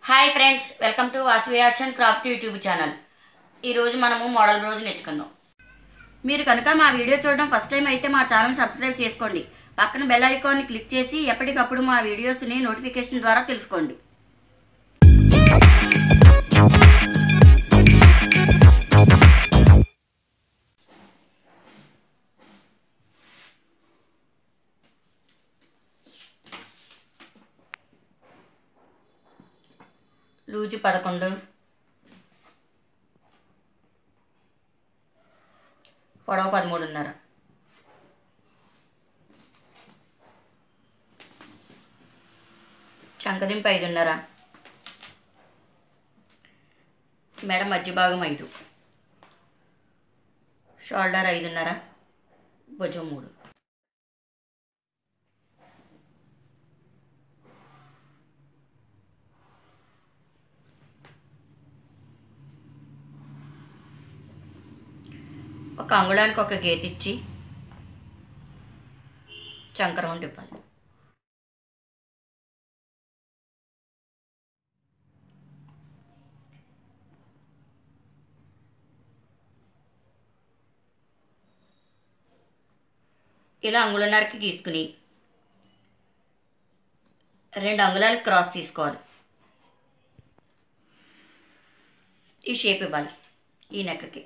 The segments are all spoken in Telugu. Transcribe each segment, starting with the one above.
hi friends welcome to Vasavi arts and craft YouTube channel ఈరోజు మనము మోడల్ రోజు నేర్చుకుందాం మీరు కనుక మా వీడియో చూడడం ఫస్ట్ టైం అయితే మా ఛానల్ సబ్స్క్రైబ్ చేసుకోండి పక్కన బెల్ ఐకాన్ని క్లిక్ చేసి ఎప్పటికప్పుడు మా వీడియోస్ని నోటిఫికేషన్ ద్వారా తెలుసుకోండి లూజు పదకొండు పొడవు పదమూడున్నర చంకదింపు ఐదున్నర మెడ మధ్య భాగం ఐదు షోల్డర్ ఐదున్నర భుజం మూడు ఒక అంగుళానికి ఒక గీత ఇచ్చి చంకరం తిప్పాలి ఇలా అంగుళన్నరకి గీసుకుని రెండు అంగుళాలకు క్రాస్ తీసుకోవాలి ఈ షేప్ ఇవ్వాలి ఈ నెక్కకి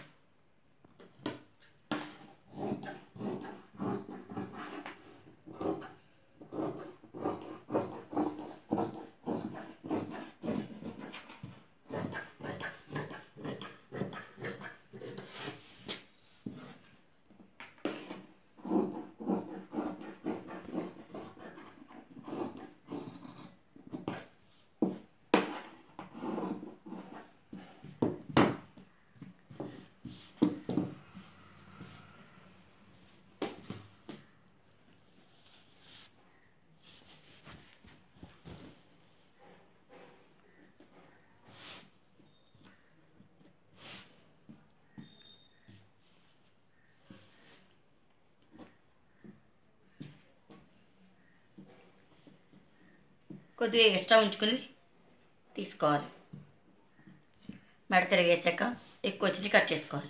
కొద్దిగా ఎక్స్ట్రా ఉంచుకుని తీసుకోవాలి మెడ తిరిగేసాక ఎక్కువ వచ్చినవి కట్ చేసుకోవాలి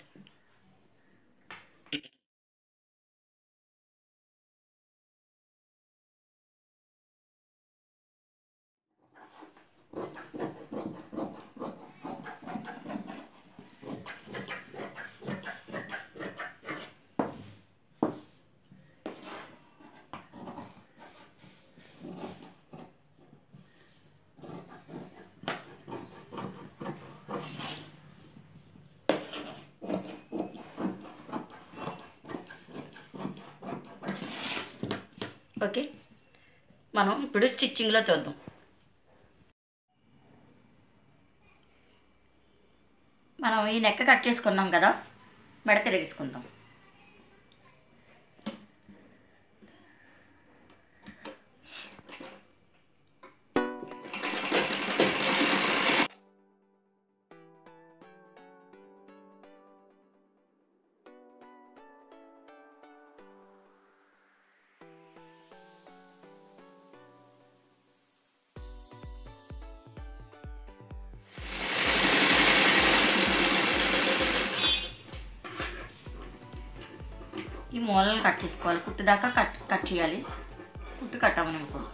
ఓకే మనం ఇప్పుడు స్టిచ్చింగ్లో చూద్దాం మనం ఈ నెక్క కట్ చేసుకున్నాం కదా మెడ తిరిగించుకుందాం ఈ మూలను కట్ చేసుకోవాలి కుట్టు దాకా కట్ కట్ చేయాలి కుట్టు కట్టమని ఇప్పుడు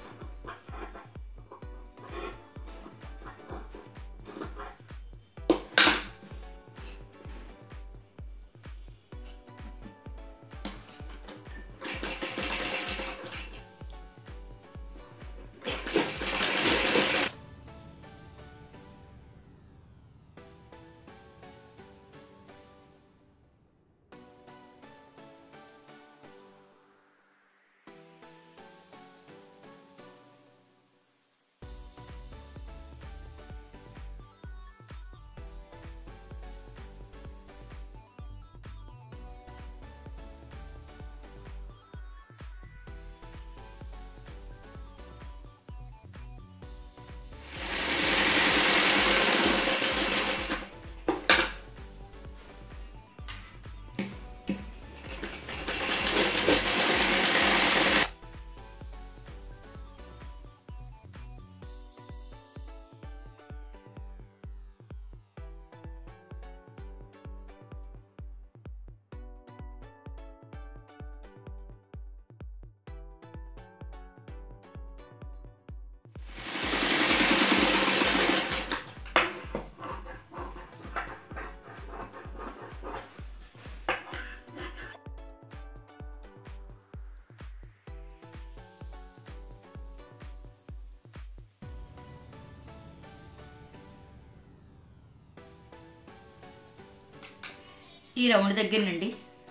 ఈ రౌండ్ దగ్గర నుండి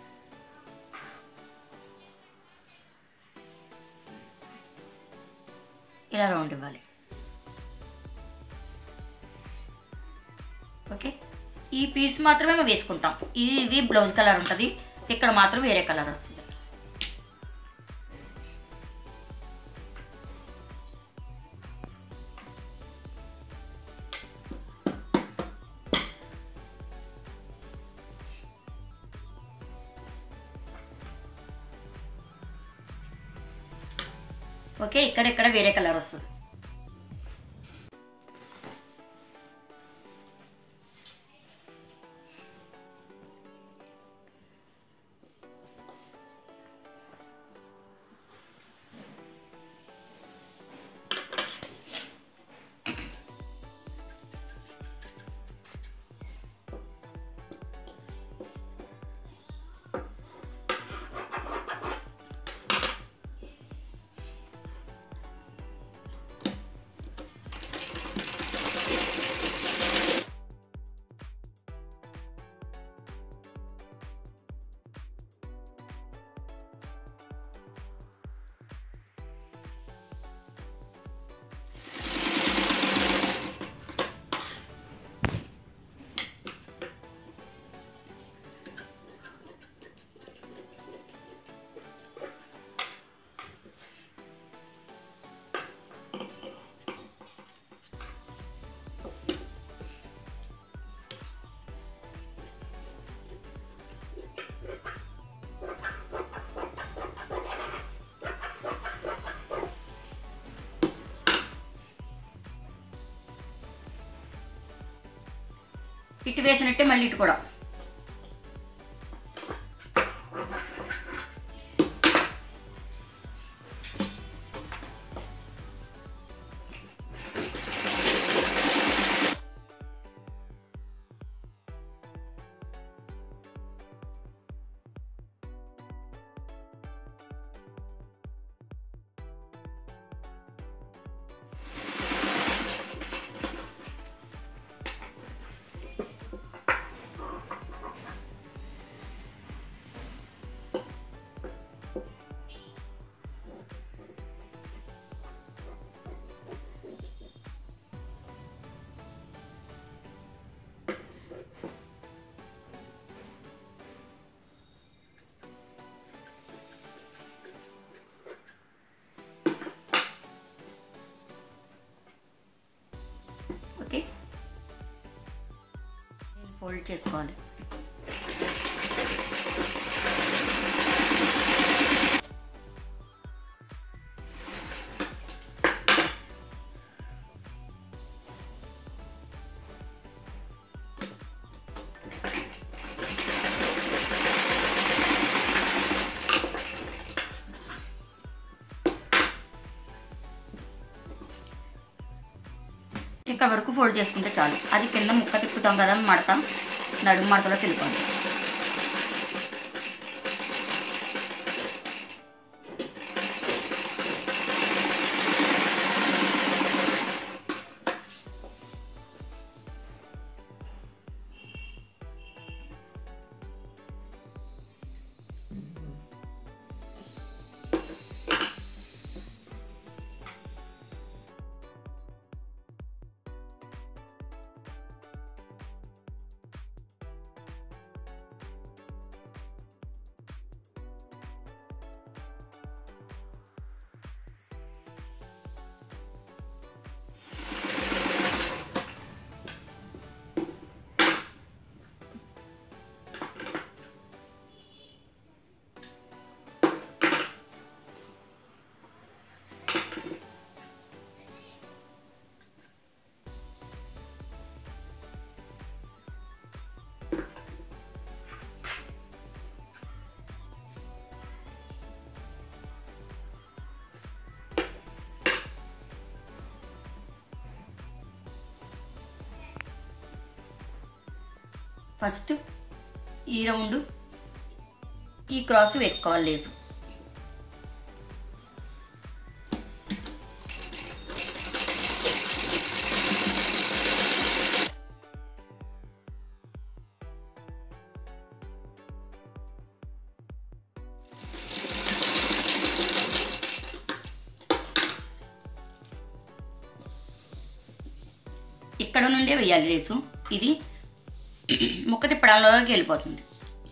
ఇలా రౌండ్ ఇవ్వాలి ఓకే ఈ పీస్ మాత్రమే మేము వేసుకుంటాం ఇది ఇది బ్లౌజ్ కలర్ ఉంటుంది ఇక్కడ మాత్రం వేరే కలర్ వస్తుంది ఓకే ఇక్కడ ఇక్కడ వేరే కలర్ వస్తుంది ఇటు వేసినట్టే మళ్ళీ ఇటు కూడా ఓకే ఫోల్డ్ చేసుకోవాలి ఇక్కడ వరకు ఫోల్డ్ చేసుకుంటే చాలు అది కింద ముక్క తిప్పుతాం కదా మడత నడుము మడతలోకి వెళ్ళిపోండి ఫస్ట్ ఈ రౌండ్ ఈ క్రాస్ వేసుకోవాలి లేసు ఇక్కడ నుండే వేయాలి లేసు ఇది ముక్క తిప్పడంలోకి వెళ్ళిపోతుంది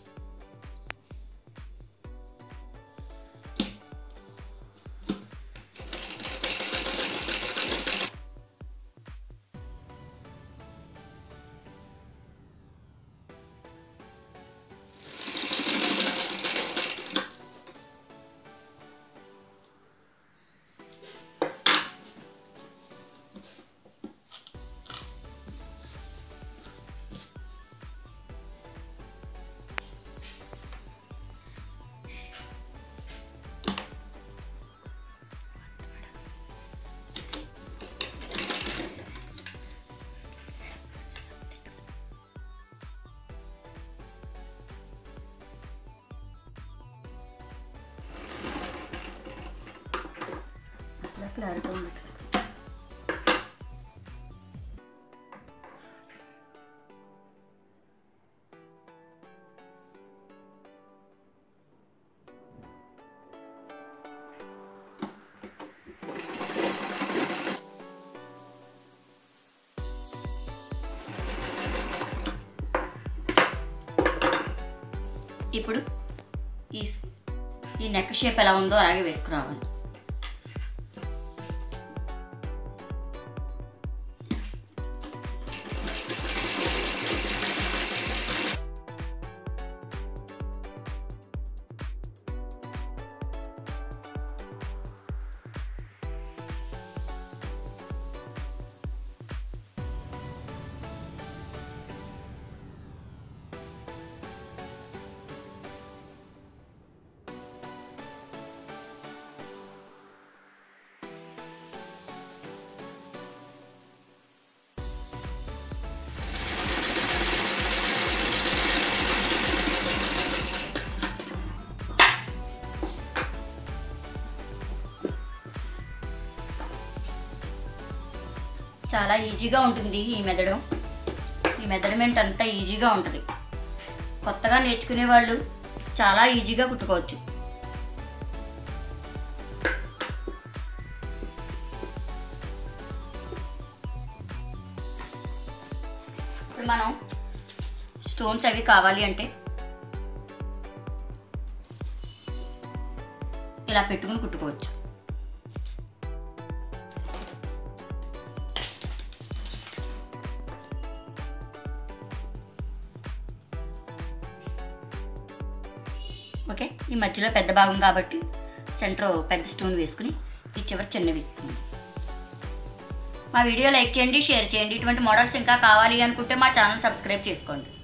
అసలు క్లారిటీ ఉండట్లేదు ఇప్పుడు ఈ ఈ నెక్ షేప్ ఎలా ఉందో అలాగే వేసుకురావాలి చాలా ఈజీగా ఉంటుంది ఈ మెదడం ఈ మెదడమెంట్ అంతా ఈజీగా ఉంటుంది కొత్తగా నేర్చుకునే వాళ్ళు చాలా ఈజీగా కుట్టుకోవచ్చు ఇప్పుడు మనం స్టోన్స్ అవి కావాలి అంటే ఇలా పెట్టుకుని కుట్టుకోవచ్చు ఓకే ఈ మధ్యలో పెద్ద భాగం కాబట్టి సెంటర్ పెద్ద స్టోన్ వేసుకుని ఈ చివరి చిన్న వేసుకుని మా వీడియో లైక్ చేయండి షేర్ చేయండి ఇటువంటి మోడల్స్ ఇంకా కావాలి అనుకుంటే మా ఛానల్ సబ్స్క్రైబ్ చేసుకోండి